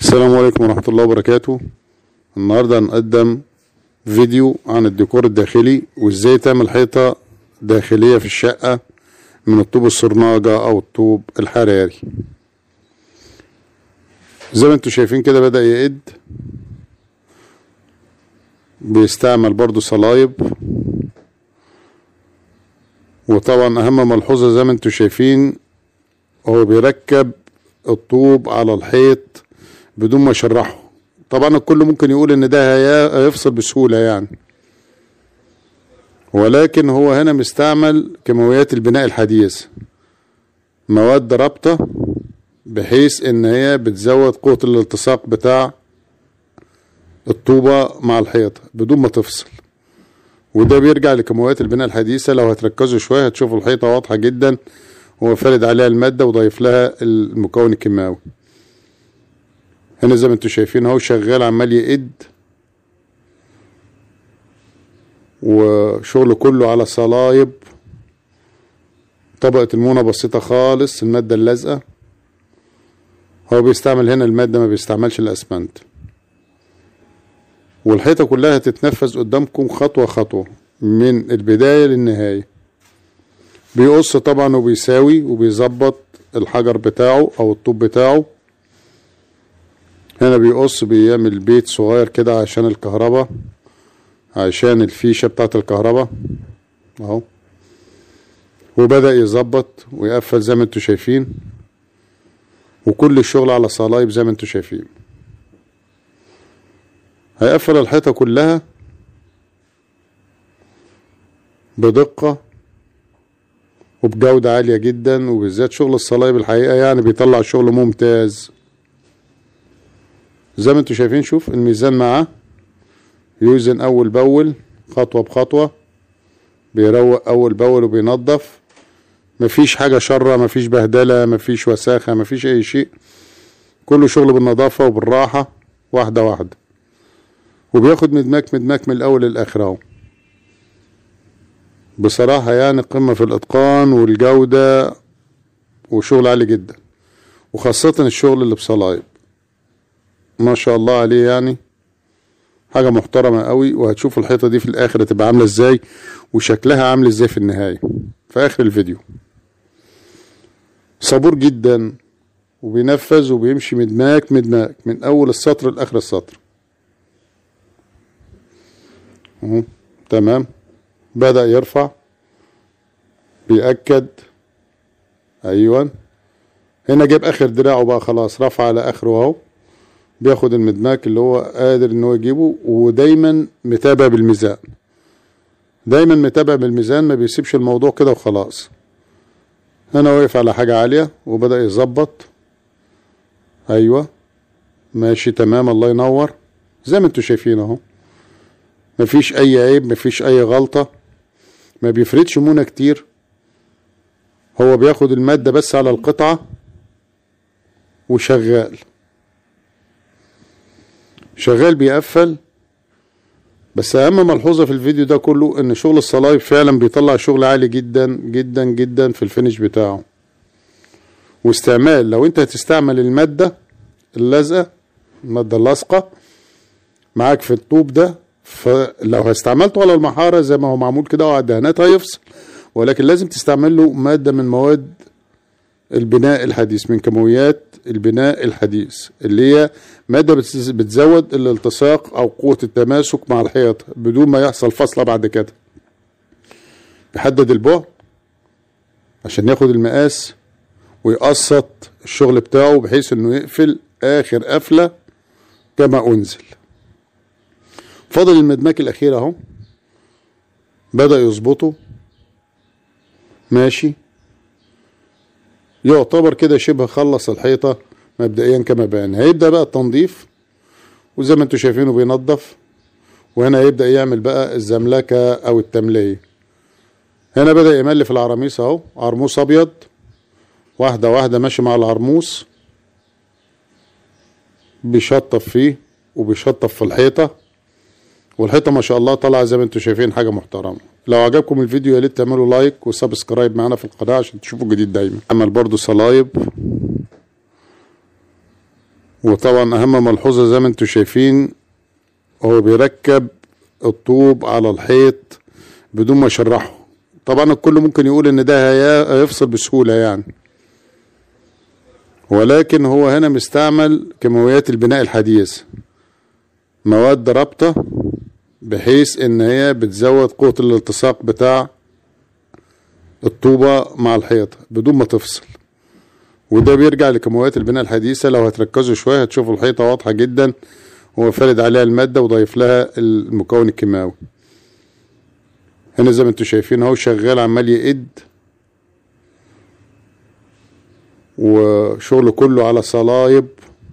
السلام عليكم ورحمة الله وبركاته النهاردة هنقدم فيديو عن الديكور الداخلي وازاي تعمل حيطة داخلية في الشقة من الطوب الصرناجة او الطوب الحراري زي ما انتوا شايفين كده بدأ يقد بيستعمل برضو صلايب وطبعا اهم ملحوظة زي ما انتوا شايفين هو بيركب الطوب على الحيط بدون ما يشرحه طبعا الكل ممكن يقول ان ده هي- هيفصل بسهولة يعني ولكن هو هنا مستعمل كيماويات البناء الحديث مواد رابطة بحيث ان هي بتزود قوة الالتصاق بتاع الطوبة مع الحيطة بدون ما تفصل وده بيرجع لكيماويات البناء الحديثة لو هتركزوا شوية هتشوفوا الحيطة واضحة جدا هو فارد عليها المادة وضايف لها المكون الكيماوي هنا زي ما انتوا شايفين اهو شغال عمال يقد وشغله كله على صلايب طبقة المونة بسيطة خالص المادة اللازقة هو بيستعمل هنا المادة ما بيستعملش الأسمنت والحيطة كلها هتتنفذ قدامكم خطوة خطوة من البداية للنهاية بيقص طبعا وبيساوي وبيظبط الحجر بتاعه أو الطوب بتاعه هنا بيقص بيعمل بيت صغير كده عشان الكهرباء عشان الفيشة بتاعت الكهرباء اهو وبدأ يظبط ويقفل زي ما انتوا شايفين وكل الشغل على صلايب زي ما انتوا شايفين هيقفل الحيطة كلها بدقة وبجودة عالية جدا وبالذات شغل الصلايب الحقيقة يعني بيطلع شغل ممتاز زي ما انتوا شايفين شوف الميزان معاه يوزن اول باول خطوة بخطوة بيروق اول باول وبينظف مفيش حاجة شرة مفيش بهدلة مفيش وساخة مفيش اي شيء كله شغل بالنظافة وبالراحة واحدة واحدة وبياخد مدماك مدماك من الاول للاخر اهو بصراحة يعني قمة في الاتقان والجودة وشغل عالي جدا وخاصة الشغل اللي بصلايب ما شاء الله عليه يعني حاجة محترمة قوي وهتشوفوا الحيطة دي في الآخر هتبقى عاملة ازاي وشكلها عامل ازاي في النهاية في آخر الفيديو صبور جدا وبينفذ وبيمشي مدماك مدماك من أول السطر لآخر السطر اهو تمام بدأ يرفع بيأكد أيوة هنا جاب آخر دراعه بقى خلاص رفع على آخره أهو بياخد المدماك اللي هو قادر ان هو يجيبه ودايما متابع بالميزان دايما متابع بالميزان ما بيسيبش الموضوع كده وخلاص هنا واقف على حاجة عالية وبدأ يظبط ايوه ماشي تمام الله ينور زي ما انتوا شايفين اهو مفيش اي عيب مفيش اي غلطة ما بيفردش مونة كتير هو بياخد المادة بس على القطعة وشغال شغال بيقفل بس اهم ملحوظه في الفيديو ده كله ان شغل الصلايب فعلا بيطلع شغل عالي جدا جدا جدا في الفينش بتاعه واستعمال لو انت هتستعمل الماده اللازقه الماده اللاصقه معاك في الطوب ده فلو استعملته على المحاره زي ما هو معمول كده وعلى الدهانات هيفصل ولكن لازم تستعمل له ماده من مواد البناء الحديث من كيماويات البناء الحديث اللي هي مادة بتز- بتزود الالتصاق أو قوة التماسك مع الحيط بدون ما يحصل فصلة بعد كده بيحدد البعد عشان ياخد المقاس ويقسط الشغل بتاعه بحيث انه يقفل اخر قفلة كما انزل فاضل المدماك الاخير اهو بدأ يظبطه ماشي يعتبر كده شبه خلص الحيطة مبدئيا كما بان هيبدأ بقى التنظيف وزي ما انتوا شايفينه بينظف وهنا هيبدأ يعمل بقى الزملكة او التملية هنا بدأ يملف العراميس اهو عرموس ابيض واحدة واحدة ماشي مع العرموس بيشطف فيه وبيشطف في الحيطة والحيطة ما شاء الله طالعة زي ما انتوا شايفين حاجة محترمة لو عجبكم الفيديو يا ريت تعملوا لايك وسبسكرايب معانا في القناة عشان تشوفوا جديد دايما عمل برضو صلايب وطبعا اهم ملحوظة زي ما انتم شايفين هو بيركب الطوب على الحيط بدون ما يشرحه طبعا الكل ممكن يقول ان ده هي- هيفصل بسهولة يعني ولكن هو هنا مستعمل كيماويات البناء الحديث مواد رابطة بحيث ان هي بتزود قوة الالتصاق بتاع الطوبة مع الحيطة بدون ما تفصل وده بيرجع لكيماويات البناء الحديثة لو هتركزوا شوية هتشوفوا الحيطة واضحة جدا هو فارد عليها المادة وضايف لها المكون الكيماوي هنا زي ما انتم شايفين اهو شغال عمال يقد وشغله كله على صلايب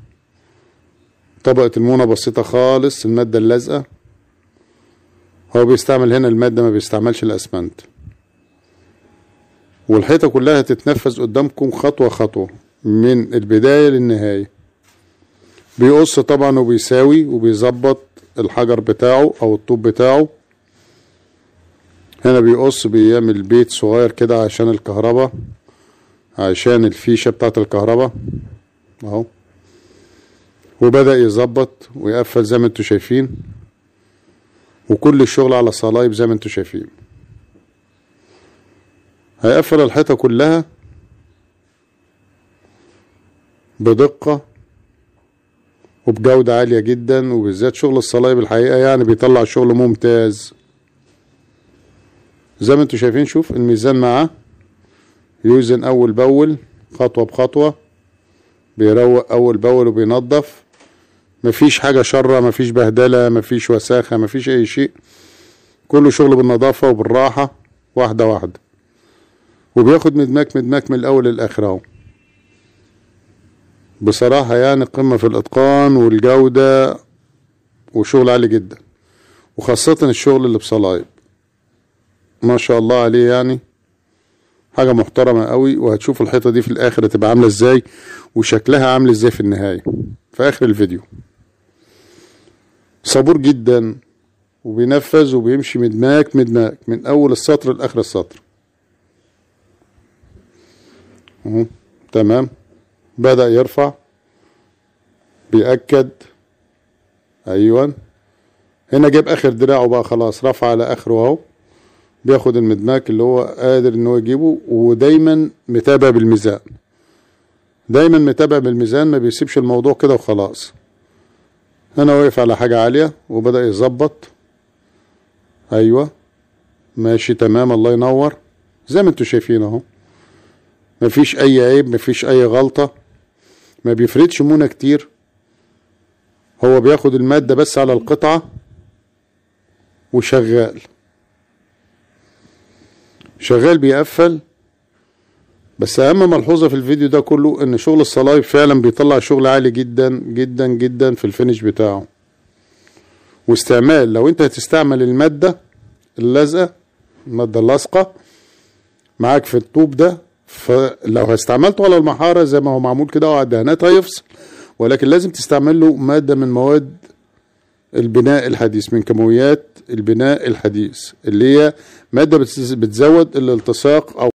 طبقة المونة بسيطة خالص المادة اللازقة هو بيستعمل هنا المادة ما بيستعملش الأسمنت والحيطة كلها هتتنفذ قدامكم خطوة خطوة من البداية للنهاية بيقص طبعا وبيساوي وبيظبط الحجر بتاعه أو الطوب بتاعه هنا بيقص بيعمل بيت صغير كده عشان الكهرباء عشان الفيشة بتاعت الكهرباء اهو وبدأ يظبط ويقفل زي ما انتوا شايفين وكل الشغل على صلايب زي ما انتوا شايفين هيقفل الحيطة كلها بدقة وبجودة عالية جدا وبالذات شغل الصلايب الحقيقة يعني بيطلع شغل ممتاز زي ما انتوا شايفين شوف الميزان معاه يوزن اول باول خطوة بخطوة بيروق اول باول وبينظف مفيش حاجة شرة مفيش بهدلة مفيش وساخة مفيش اي شيء كله شغل بالنظافة وبالراحة واحدة واحدة وبياخد مدماك مدماك من الاول للاخر اهو بصراحة يعني قمة في الاتقان والجودة وشغل عالي جدا وخاصة الشغل اللي بصلايب ما شاء الله عليه يعني حاجة محترمة قوي وهتشوفوا الحيطة دي في الآخر هتبقى عاملة ازاي وشكلها عامل ازاي في النهاية في آخر الفيديو صبور جدا وبينفذ وبيمشي مدماك مدماك من أول السطر لآخر السطر اهو تمام بدأ يرفع بيأكد أيوة هنا جاب آخر دراعه بقى خلاص رفع على آخره أهو بياخد المدماك اللي هو قادر ان هو يجيبه ودايما متابع بالميزان دايما متابع بالميزان ما بيسيبش الموضوع كده وخلاص هنا واقف على حاجة عالية وبدأ يظبط ايوه ماشي تمام الله ينور زي ما انتوا شايفين اهو مفيش اي عيب مفيش اي غلطة ما بيفردش مونة كتير هو بياخد المادة بس على القطعة وشغال شغال بيقفل بس اهم ملحوظة في الفيديو ده كله ان شغل الصلايب فعلا بيطلع شغل عالي جدا جدا جدا في الفينش بتاعه واستعمال لو انت هتستعمل المادة اللازقة المادة اللاصقة معاك في الطوب ده فلو هستعملته على المحارة زي ما هو معمول كده وعلى الدهانات هيفصل ولكن لازم تستعمل له مادة من مواد البناء الحديث من كيماويات البناء الحديث اللي هي مادة بتزود الالتصاق أو